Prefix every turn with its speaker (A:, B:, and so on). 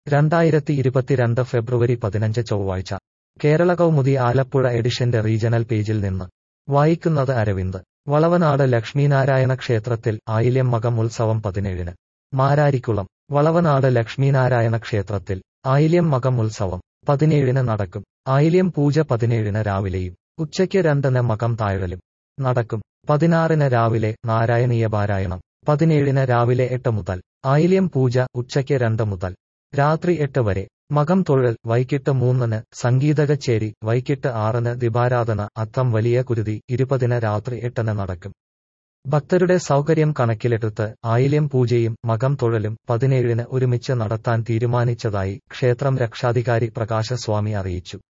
A: രണ്ടായിരത്തി ഇരുപത്തിരണ്ട് ഫെബ്രുവരി പതിനഞ്ച് ചൊവ്വാഴ്ച കേരള കൗമുദി ആലപ്പുഴ എഡിഷന്റെ റീജണൽ പേജിൽ നിന്ന് വായിക്കുന്നത് അരവിന്ദ് വളവനാട് ലക്ഷ്മീനാരായണ ക്ഷേത്രത്തിൽ ആയില്യം മകം ഉത്സവം പതിനേഴിന് മാരാരിക്കുളം വളവനാട് ലക്ഷ്മീനാരായണ ക്ഷേത്രത്തിൽ ആയില്യം മകം ഉത്സവം പതിനേഴിന് നടക്കും ആയില്യം പൂജ പതിനേഴിന് രാവിലെയും ഉച്ചയ്ക്ക് രണ്ടിന് മകം താഴലും നടക്കും പതിനാറിന് രാവിലെ നാരായണീയ പാരായണം പതിനേഴിന് രാവിലെ എട്ട് മുതൽ ആയില്യം പൂജ ഉച്ചയ്ക്ക് രണ്ട് മുതൽ രാത്രി എട്ട് വരെ മകം തൊഴൽ വൈകിട്ട് മൂന്നിന് സംഗീത കച്ചേരി വൈകിട്ട് ആറിന് ദിപാരാധന അത്തം വലിയ കുരുതി ഇരുപതിന് രാത്രി എട്ടിന് നടക്കും ഭക്തരുടെ സൗകര്യം കണക്കിലെടുത്ത് ആയില്യം പൂജയും മകം തൊഴലും പതിനേഴിന് ഒരുമിച്ച് നടത്താൻ തീരുമാനിച്ചതായി ക്ഷേത്രം രക്ഷാധികാരി പ്രകാശസ്വാമി അറിയിച്ചു